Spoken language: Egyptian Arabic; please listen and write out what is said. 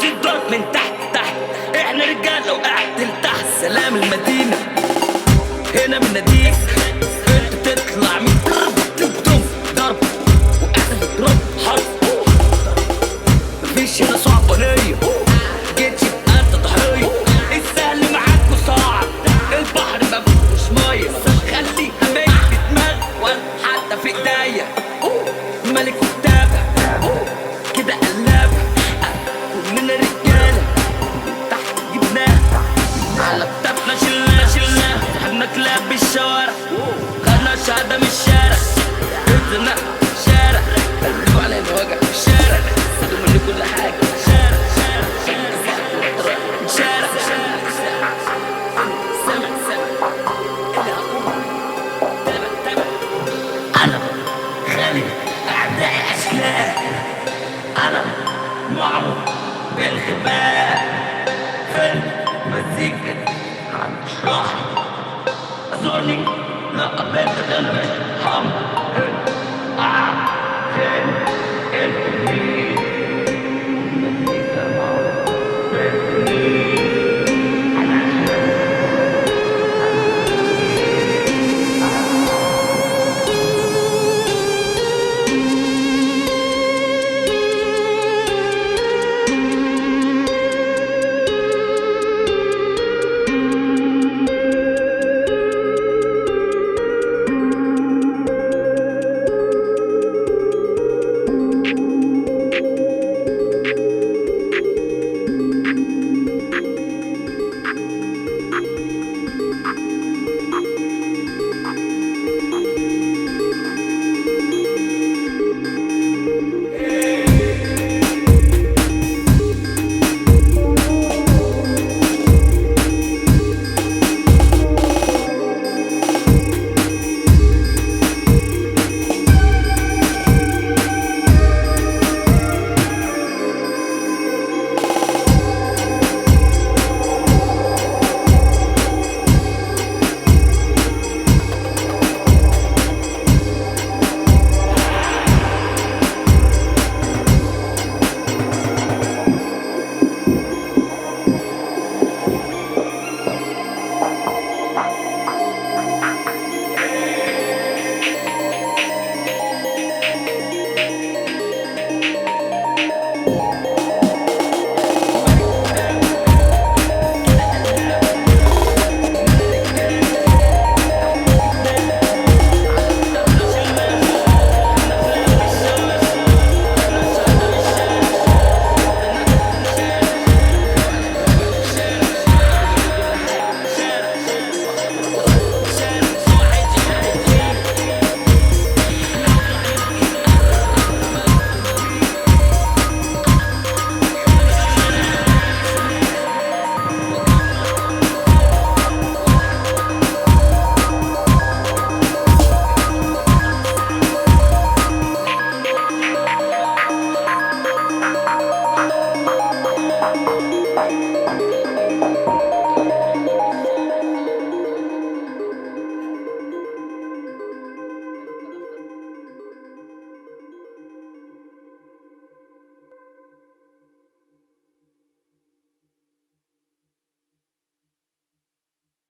الضرب من تحت تحت احنا رجاله وقعت لتحت سلام المدينه هنا بناديك انت تطلع من ضرب تدم ضرب واحنا بنضرب حرب مفيش هنا صعبانيه جيتش يبقى انت ضحيه السهل معاك وصعب البحر ما فيهوش ميه خليها ميت في دماغك وانا حتى في ايديا ملك كتابة كده قلابة كلنا رجالة تحت جبناها على كتافنا شلنا شلنا خدنا كلاب بالشوارع خدنا شهادة من الشارع نزلنا الشارع قلبوا علينا وجع في الشارع خدوا مني كل حاجة شارع شارع شارع شارع شارع سامع سامع اللي هقوله تابع تابع أنا خالد أعدائي أشكال أنا معروف بالخباء فيلم مزيكا عن راحة أزورني لا قبلت غنى حم عشان التلميذ مزيكا معروف بالخباء